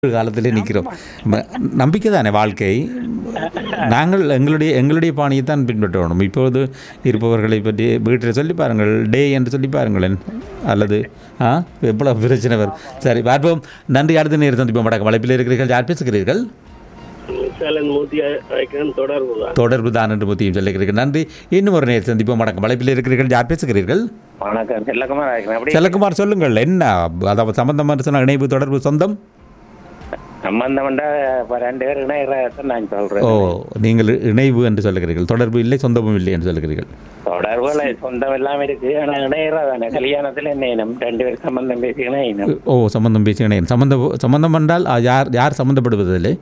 ஒரு காலத்திலே நிற்கிறோம் ம- நம்பிக்கை தானே வாழ்க்கை நாங்கள் எங்களுடைய எங்களுடைய பாணியை தான் பின்பற்றணும் இப்போது இருப்பவர்களை பற்றி வீட்டில் சொல்லி பாருங்கள் டே என்று சொல்லி பாருங்களேன் அல்லது ஆ எவ்வளோ பிரச்சனை வரும் சரி பார்ப்போம் நன்றி அடுத்த நேரம் சந்திப்போம் வடக்கு வளைப்பில் இருக்கிறீர்கள் யார் பேசுகிறீர்கள் சேலன் மூர்த்தி அழைக்கிறேன் தொடர்பு தான் தொடர்பு தான் என்று முத்தியும் சொல்லுகிறீர்கள் நன்றி இன்னும் ஒரு நேரம் சந்திப்போம் வடக்கு வளைப்பில் இருக்கிறீர்கள் யார் பேசுகிறீர்கள் வணக்கம் செல்லக்குமார் அழைக்கிறேன் அப்படி செல்லக்குமார் சொல்லுங்கள் என்ன அதாவது சம்பந்தம் என்று சொன்ன இணைப்பு தொடர்பு சொந்தம் சம்பந்தம்டா இப்போ ரெண்டு பேர் இணையதான் நான் சொல்றேன் ஓ நீங்கள் இணைவு என்று சொல்லுகிறீர்கள் தொடர்பு இல்லை சொந்தமும் இல்லை என்று சொல்லுகிறீர்கள் தொடர்புல சொந்தம் எல்லாம் இருக்கு ஆனா இணையறா தானே கல்யாணத்துல என்ன இனம் ரெண்டு பேர் சம்பந்தம் பேசி இணையினம் ஓ சம்பந்தம் பேசி இணையம் சம்பந்தம் சம்பந்தம் என்றால் ஆ, யார் யார் சம்பந்தப்படுவதில்லை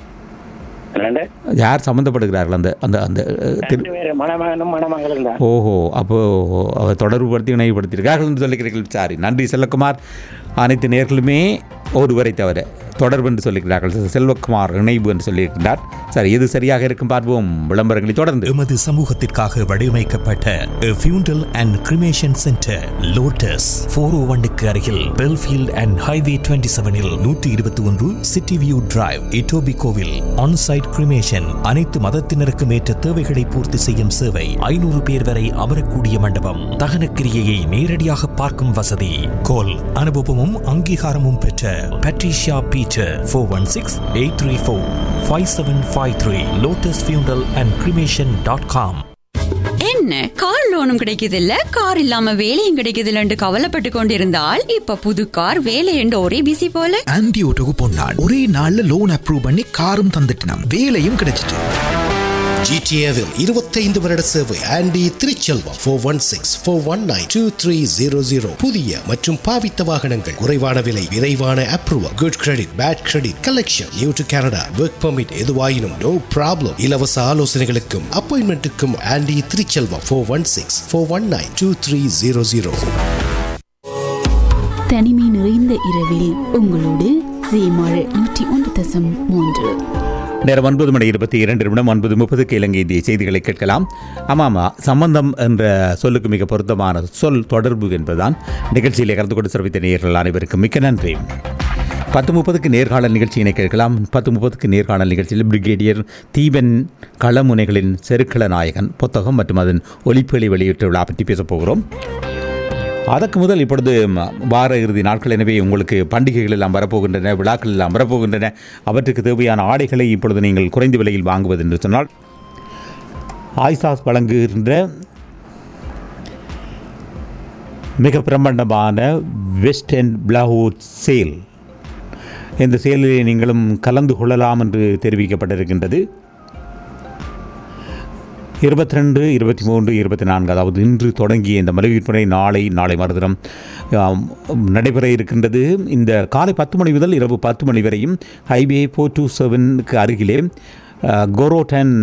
ரெண்டு யார் சம்பந்தப்படுகிறார்கள் அந்த அந்த அந்த அஹ், திரு ரெண்டு பேர் மணமகனும் மணமகளும் தான் ஓஹோ அப்போ அவர் தொடர்புபடுத்தி இணைவுபடுத்தியிருக்கார்கள் என்று சொல்லுகிறீர்கள் சாரி நன்றி செல்லக்குமார் அனைத்து நேர்களுமே ஒருவரை தவிர தொடர்பு என்று சொல்லுகிறார்கள் செல்வக்குமார் இணைவு என்று சொல்லியிருக்கிறார் சரி எது சரியாக இருக்கும் பார்ப்போம் விளம்பரங்களை தொடர்ந்து எமது சமூகத்திற்காக வடிவமைக்கப்பட்ட funeral and cremation centre Lotus four O ஒன்னுக்கு அருகில் பெல்ஃபீல்ட் அண்ட் ஹைவே டுவெண்ட்டி செவனில் நூற்றி இருபத்தி ஒன்று சிட்டி வியூ டிரைவ் இட்டோபி கோவில் ஆன்சைட் கிரிமேஷன் அனைத்து மதத்தினருக்கும் ஏற்ற தேவைகளை பூர்த்தி செய்யும் சேவை ஐநூறு பேர் வரை அமரக்கூடிய மண்டபம் தகனக்கிரியையை நேரடியாக பார்க்கும் வசதி கோல் அனுபவமும் அங்கீகாரமும் பெற்ற Patricia Beecher four one six eight three four five seven five three Lotus funeral and cremation dot com என்ன கார் லோனும் கிடைக்குது இல்ல கார் இல்லாம வேலையும் கிடைக்குது இல்லன்னு கவலைப்பட்டு கொண்டிருந்தால் இப்ப புது கார் வேலை என்று ஒரே பிசி போல ஆன்டி ஓட்டோக்கு பொன்னாள் ஒரே நாள்ல லோன் அப்ரூவ் பண்ணி காரும் தந்துட்டினாம் வேலையும் கிடைச்சிட்டு ஜிடிஏவில் இருபத்தைந்து வருட சேவை Andy Thiruchelvam four one six four one nine two three zero zero புதிய மற்றும் பாவித்த வாகனங்கள் குறைவான விலை விரைவான approval good credit bad credit collection new to Canada work permit எதுவாயினும் நோ ப்ராப்ளம் இலவச ஆலோசனைகளுக்கும் அப்பாயின்மெண்ட்டுக்கும் Andy Thiruchelvam four one six four one nine two three zero zero தனிமை நிறைந்த இரவில் உங்களோடு சீமாழ் நூற்றி ஒன்று தசம் மூன்று நேரம் ஒன்பது மணி இருபத்தி இரண்டு நிமிடம் ஒன்பது முப்பதுக்கு இலங்கை இந்திய செய்திகளை கேட்கலாம் ஆமாமா சம்பந்தம் என்ற சொல்லுக்கு மிக பொருத்தமான சொல் தொடர்பு என்பதுதான் நிகழ்ச்சியிலே கலந்து கொண்டு சிறப்பித்த நேயர்கள் அனைவருக்கும் மிக்க நன்றி பத்து முப்பதுக்கு நேர்காணல் நிகழ்ச்சியினை கேட்கலாம் பத்து முப்பதுக்கு நேர்காணல் நிகழ்ச்சியில் பிரிகேடியர் தீபன் களமுனைகளின் செருக்கள நாயகன் புத்தகம் மற்றும் அதன் ஒலிப்புகளை வெளியிட்ட விழா பற்றி பேசப் போகிறோம் அதற்கு முதல் இப்பொழுது ம, வார இறுதி நாட்கள் எனவே உங்களுக்கு பண்டிகைகள் எல்லாம் வரப்போகின்றன விழாக்கள் எல்லாம் வரப்போகின்றன அவற்றுக்கு தேவையான ஆடைகளை இப்பொழுது நீங்கள் குறைந்த விலையில் வாங்குவது என்று சொன்னால் ஆய்சாஸ் வழங்குகின்ற மிக பிரம்மாண்டமான வெஸ்ட் அண்ட் பிளவுட் சேல் இந்த சேலிலே நீங்களும் கலந்து கொள்ளலாம் என்று தெரிவிக்கப்பட்டிருக்கின்றது இருபத்தி ரெண்டு இருபத்தி மூன்று இருபத்தி நான்கு அதாவது இன்று தொடங்கிய இந்த மலிவு விற்பனை நாளை நாளை மறுதினம் ஆம், நடைபெற இருக்கின்றது இந்த காலை பத்து மணி முதல் இரவு பத்து மணி வரையும் ஹைவே ஃபோர் டூ செவனுக்கு அருகிலே கோரோட்டன்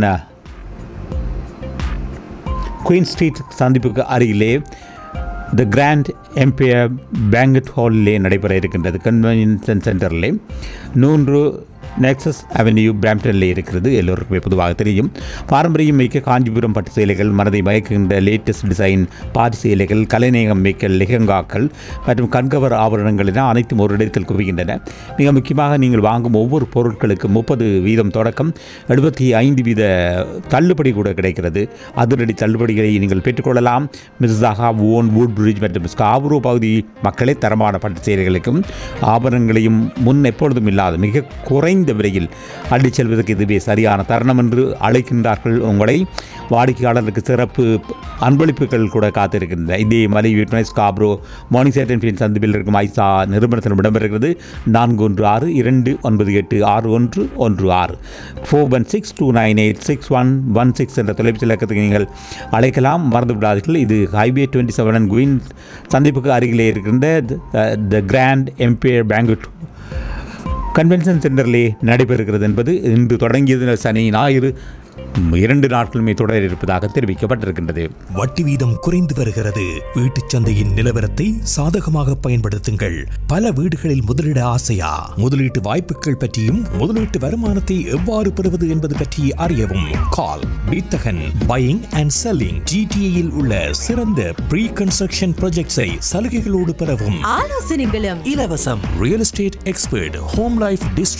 குயின் ஸ்ட்ரீட் சந்திப்புக்கு அருகிலே த கிராண்ட் எம்பையர் பேங்கட் ஹாலிலே நடைபெற இருக்கின்றது கன்வென்ஷன் சென்டரிலே நூன்று நெக்ஸஸ் அவென்யூ பிராம்டனில் இருக்கிறது எல்லோருக்குமே பொதுவாக தெரியும் பாரம்பரியம் மிக்க காஞ்சிபுரம் பட்டு சேலைகள் மனதை மயக்குகின்ற லேட்டஸ்ட் டிசைன் பாரி சேலைகள் கலைநேகம் மிக்க லெஹங்காக்கள் மற்றும் கண்கவர் ஆபரணங்கள் என அனைத்தும் ஒரு இடத்தில் குவிக்கின்றன மிக முக்கியமாக நீங்கள் வாங்கும் ஒவ்வொரு பொருட்களுக்கு முப்பது வீதம் தொடக்கம் எழுபத்தி ஐந்து வீத தள்ளுபடி கூட கிடைக்கிறது அதிரடி தள்ளுபடிகளை நீங்கள் பெற்றுக்கொள்ளலாம் மிர்சாகா ஓன் வூட் பிரிட்ஜ் மற்றும் ஸ்காபுரோ பகுதி மக்களே தரமான பட்டு சேலைகளுக்கும் ஆபரணங்களையும் முன் எப்பொழுதும் இல்லாத மிக குறைந்த விலையில் அள்ளிச் செல்வதற்கு இதுவே சரியான தருணம் என்று அழைக்கின்றார்கள் உங்களை வாடிக்கையாளருக்கு சிறப்பு அன்பளிப்புகள் கூட காத்திருக்கின்றன இதே மலை விற்பனை ஸ்காப்ரோ மார்னிங் சேட்டன் பின் சந்திப்பில் இருக்கும் ஐசா நிறுவனத்தில் இடம்பெறுகிறது நான்கு ஒன்று ஆறு இரண்டு ஒன்பது எட்டு ஆறு ஒன்று ஒன்று ஆறு four one six two nine eight six one one six என்ற தொலைபேசி இலக்கத்துக்கு நீங்கள் அழைக்கலாம் மறந்து விடாதீர்கள் இது highway twenty seven and Queen சந்திப்புக்கு அருகிலே இருக்கின்ற the Grand Empire banquet convention சென்டரிலே நடைபெறுகிறது என்பது இன்று தொடங்கியது சனி ஞாயிறு இரண்டு நாட்களுமே தொடர இருப்பதாக தெரிவிக்கப்பட்டிருக்கின்றது வட்டி வீதம் குறைந்து வருகிறது வீட்டுச் சந்தையின் நிலவரத்தை சாதகமாக பயன்படுத்துங்கள் பல வீடுகளில் முதலீட ஆசையா முதலீட்டு வாய்ப்புகள் பற்றியும் முதலீட்டு வருமானத்தை எவ்வாறு பெறுவது என்பது பற்றி அறியவும் கால் வித்தகன் பையிங் அண்ட் செல்லிங் ஜிடிஏயில் உள்ள சிறந்த ப்ரீ கன்ஸ்ட்ரக்ஷன் ப்ராஜெக்ட்ஸை சலுகைகளோடு பெறவும் ஆலோசனைகளும் இலவசம் real estate expert home life district